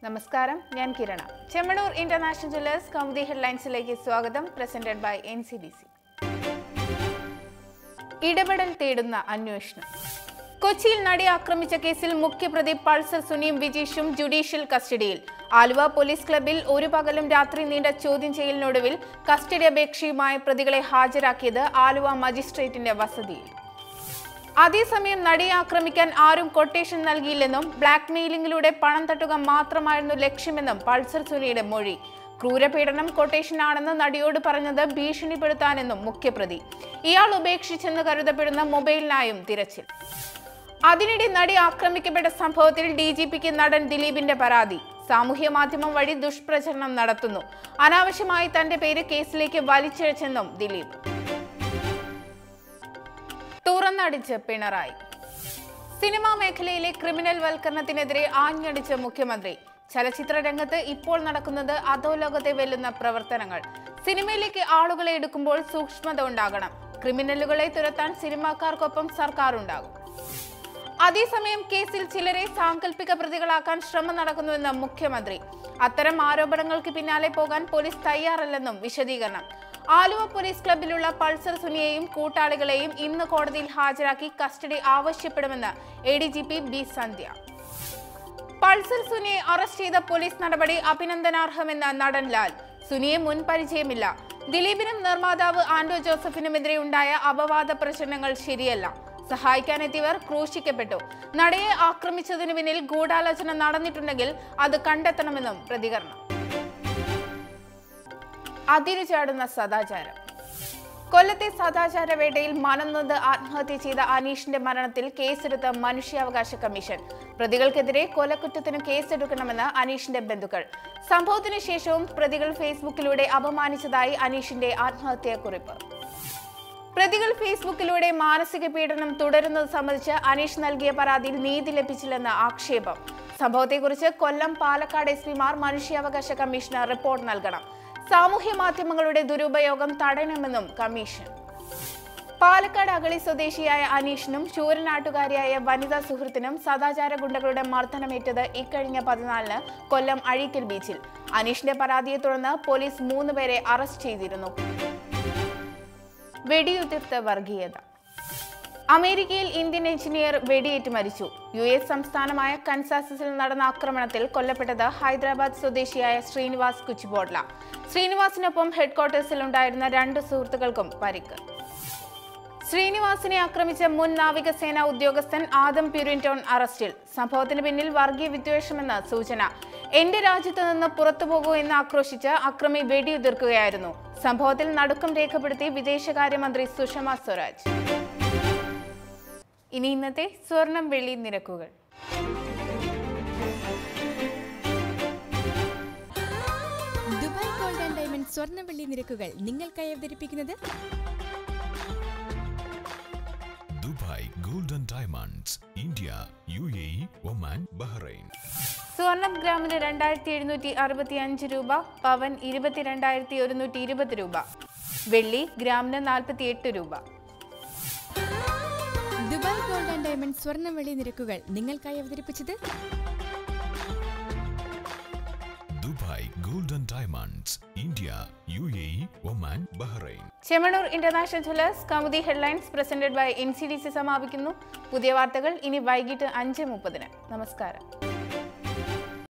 നമസ്കാരം ഞാൻ Kirana Chemmanur international jewellers Kaumudi ഹെഡ്ലൈൻസിലേക്ക് സ്വാഗതം presented by N C D C ഇടപെടൽ തേടുന്ന അന്വേഷണം കൊച്ചിയിൽ നടി ആക്രമിച്ച കേസിൽ മുഖ്യപ്രതി പൾസർ സുനിയും വിജീഷും ജുഡീഷ്യൽ കസ്റ്റഡിയിൽ ആലുവ പോലീസ് ക്ലബിൽ ഒരു പകലും രാത്രി നീണ്ട ചോദ്യം ചെയ്യലിനൊടുവിൽ കസ്റ്റഡി അപേക്ഷയുമായി പ്രതികളെ ഹാജരാക്കിയത് ആലുവ മജിസ്ട്രേറ്റിന്റെ വസതിയിൽ അതേസമയം നടിയെ ആക്രമിക്കാൻ ആരും കൊട്ടേഷൻ നൽകിയില്ലെന്നും ബ്ലാക്ക് മെയിലിംഗിലൂടെ പണം തട്ടുക മാത്രമായിരുന്നു ലക്ഷ്യമെന്നും പൾസർ സുനിയുടെ മൊഴി ക്രൂരപീഡനം കൊട്ടേഷനാണെന്ന് നടിയോട് പറഞ്ഞത് ഭീഷണിപ്പെടുത്താനെന്നും മുഖ്യപ്രതി ഇയാൾ ഉപേക്ഷിച്ചെന്ന് കരുതപ്പെടുന്ന മൊബൈലിനായും തിരച്ചിൽ അതിനിടെ നടി ആക്രമിക്കപ്പെട്ട സംഭവത്തിൽ ഡി ജി പിക്ക് നടൻ ദിലീപിന്റെ പരാതി സാമൂഹ്യ മാധ്യമം വഴി ദുഷ്പ്രചരണം നടത്തുന്നു അനാവശ്യമായി തന്റെ പേര് കേസിലേക്ക് വലിച്ചിഴച്ചെന്നും ദിലീപ് തുറന്നടിച്ച് പിണറായി സിനിമാ മേഖലയിലെ ക്രിമിനൽ വൽക്കരണത്തിനെതിരെ ആഞ്ഞടിച്ച മുഖ്യമന്ത്രി ചലച്ചിത്ര രംഗത്ത് ഇപ്പോൾ നടക്കുന്നത് അധോലോകത്തെ വെല്ലുന്ന പ്രവർത്തനങ്ങൾ സിനിമയിലേക്ക് ആളുകളെ എടുക്കുമ്പോൾ സൂക്ഷ്മത ഉണ്ടാകണം ക്രിമിനലുകളെ തുരത്താൻ സിനിമാക്കാർക്കൊപ്പം സർക്കാർ ഉണ്ടാകും അതേസമയം കേസിൽ ചിലരെ സാങ്കല്പിക പ്രതികളാക്കാൻ ശ്രമം നടക്കുന്നുവെന്ന് മുഖ്യമന്ത്രി അത്തരം ആരോപണങ്ങൾക്ക് പിന്നാലെ പോകാൻ പോലീസ് തയ്യാറല്ലെന്നും വിശദീകരണം ആലുവ പോലീസ് ക്ലബിലുള്ള പൾസർ സുനിയെയും കൂട്ടാളികളെയും ഇന്ന് കോടതിയിൽ ഹാജരാക്കി കസ്റ്റഡി ആവശ്യപ്പെടുമെന്ന് A D G P B Sandhya Pulsar സുനിയെ അറസ്റ്റ് ചെയ്ത പോലീസ് നടപടി അഭിനന്ദനാർഹമെന്ന് നടൻ ലാൽ സുനിയെ മുൻ പരിചയമില്ല ദിലീപിനും നിർമ്മാതാവ് ആൻഡോ ജോസഫിനുമെതിരെ ഉണ്ടായ അപവാദ പ്രചരണങ്ങൾ ശരിയല്ല സഹായിക്കാനെത്തിയവർ ക്രൂശിക്കപ്പെട്ടു നടയെ ആക്രമിച്ചതിനു പിന്നിൽ ഗൂഢാലോചന നടന്നിട്ടുണ്ടെങ്കിൽ അത് കണ്ടെത്തണമെന്നും പ്രതികരണം അതിരു ചാടുന്ന സദാചാരം കൊല്ലത്തെ സദാചാര വേട്ടയിൽ മനംനൊന്ത് ആത്മഹത്യ ചെയ്ത അനീഷിന്റെ മരണത്തിൽ കേസെടുത്ത മനുഷ്യാവകാശ കമ്മീഷൻ പ്രതികൾക്കെതിരെ കൊലക്കുറ്റത്തിന് കേസെടുക്കണമെന്ന് അനീഷിന്റെ ബന്ധുക്കൾ സംഭവത്തിന് ശേഷവും പ്രതികൾ ഫേസ്ബുക്കിലൂടെ അപമാനിച്ചതായി അനീഷിന്റെ ആത്മഹത്യാക്കുറിപ്പ് പ്രതികൾ ഫേസ്ബുക്കിലൂടെ മാനസിക പീഡനം തുടരുന്നത് സംബന്ധിച്ച് അനീഷ് നൽകിയ പരാതിയിൽ നീതി ലഭിച്ചില്ലെന്ന് ആക്ഷേപം സംഭവത്തെക്കുറിച്ച് കൊല്ലം പാലക്കാട് എസ് പിമാർ മനുഷ്യാവകാശ കമ്മീഷന് റിപ്പോർട്ട് നൽകണം സാമൂഹ്യ മാധ്യമങ്ങളുടെ ദുരുപയോഗം തടയണമെന്നും കമ്മീഷൻ പാലക്കാട് അഗളി സ്വദേശിയായ അനീഷിനും ശൂരനാട്ടുകാരിയായ വനിതാ സുഹൃത്തിനും സദാചാര ഗുണ്ടകളുടെ മർദ്ദനമേറ്റത് ഇക്കഴിഞ്ഞ പതിനാലിന് കൊല്ലം അഴീക്കൽ ബീച്ചിൽ അനീഷിന്റെ പരാതിയെ തുടർന്ന് പോലീസ് മൂന്നുപേരെ അറസ്റ്റ് ചെയ്തിരുന്നു വെടിയുതിർത്ത വർഗീയത അമേരിക്കയിൽ ഇന്ത്യൻ എഞ്ചിനീയർ വെടിയേറ്റ് മരിച്ചു യു എസ് സംസ്ഥാനമായ കൻസാസിൽ നടന്ന ആക്രമണത്തിൽ കൊല്ലപ്പെട്ടത് ഹൈദരാബാദ് സ്വദേശിയായ ശ്രീനിവാസ് കുച്ചിബോഡ്ല ശ്രീനിവാസിനൊപ്പം ഹെഡ്ക്വാർട്ടേഴ്സിൽ ഉണ്ടായിരുന്ന രണ്ട് സുഹൃത്തുക്കൾക്കും പരിക്ക് ശ്രീനിവാസിനെ ആക്രമിച്ച മുൻ നാവികസേന ഉദ്യോഗസ്ഥൻ ആദം പ്യൂരിൻടോൺ അറസ്റ്റിൽ സംഭവത്തിന് പിന്നിൽ വർഗീയ വിദ്വേഷമെന്ന് സൂചന എന്റെ രാജ്യത്ത് നിന്ന് പുറത്തു പോകൂ എന്ന് ആക്രോശിച്ച് അക്രമി വെടിയുതിർക്കുകയായിരുന്നു സംഭവത്തിൽ നടുക്കം രേഖപ്പെടുത്തി വിദേശകാര്യമന്ത്രി സുഷമ സ്വരാജ് ഇനി ഇന്നത്തെ സ്വർണം വെള്ളി നിരക്കുകൾ ദുബായ് ഗോൾഡ് ആൻഡ് ഡയമണ്ട് സ്വർണ്ണവെള്ളി നിരക്കുകൾ നിങ്ങൾക്കായി അവതരിപ്പിക്കുന്നത് Dubai golden diamonds India U A E Oman Bahrain സ്വർണം ഗ്രാമിന് രണ്ടായിരത്തി എഴുന്നൂറ്റി അറുപത്തി അഞ്ച് രൂപ പവൻ ഇരുപത്തിരണ്ടായിരത്തി ഒരുന്നൂറ്റി ഇരുപത് രൂപ വെള്ളി ഗ്രാമിന് നാൽപ്പത്തി എട്ട് രൂപ ദുബായ് ഗോൾഡ് ആൻഡ് ഡയമണ്ട് സ്വർണ്ണവെള്ളി നിരക്കുകൾ നിങ്ങൾക്കായി അവതരിപ്പിച്ചത് Dubai golden diamonds India U A E Oman Bahrain Chemmanur international jewellers Kaumudi headlines presented by N C D C സമാപിക്കുന്നു പുതിയ വാർത്തകൾ ഇനി വൈകിട്ട് അഞ്ച് മുപ്പതിന് നമസ്കാരം